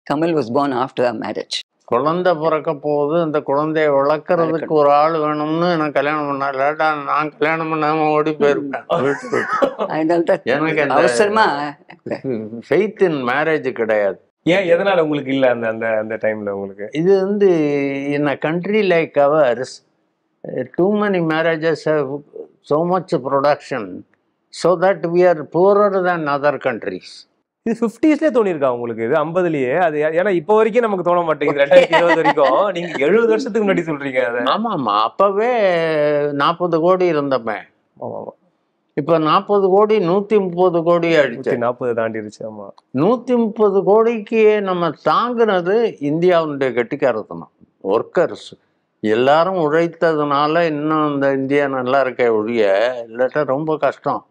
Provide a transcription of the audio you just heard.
Kamal was born after our marriage. குழந்தை பிறக்க போகுது இந்த குழந்தைய வளர்க்கறதுக்கு ஒரு ஆள் வேணும்னு நான் கல்யாணம் பண்ண இல்லாட்டா நான் கல்யாணம் பண்ணாம ஓடி போயிருப்பேன் வீட்டு விட்டு. அதனால தான் எனக்கு அந்த அவசரமா ஃபெய்த் இன் மேரேஜ் கிடையாது ஏன் எதனால உங்களுக்கு இல்ல அந்த அந்த அந்த டைம்ல உங்களுக்கு இது வந்து in a country like ours too many marriages so much production so that we are poorer than other countries இது பிப்டிஸ்லயே தோணி இருக்கா உங்களுக்கு இது ஐம்பதுலயே அது ஏன்னா இப்போ வரைக்கும் நமக்கு தோண மாட்டேங்குது ரெண்டாயிரத்தி இருபது வரைக்கும் நீங்க எழுபது வருஷத்துக்கு முன்னாடி சொல்றீங்க அதை ஆமாம்மா அப்போவே நாற்பது கோடி இருந்தப்பேன் ஆமா ஆமா இப்போ நாற்பது கோடி நூற்றி முப்பது கோடி ஆயிடுச்சு நூத்தி நாற்பது தாண்டிருச்சு ஆமா நூற்றி முப்பது கோடிக்கு நம்ம தாங்குனது இந்தியாவுடைய கெட்டிக்காரத்தனம் ஒர்க்கர்ஸ் எல்லாரும் உழைத்ததுனால இன்னும் இந்த இந்தியா நல்லா இருக்க ஒழிய இல்லாட்டா ரொம்ப கஷ்டம்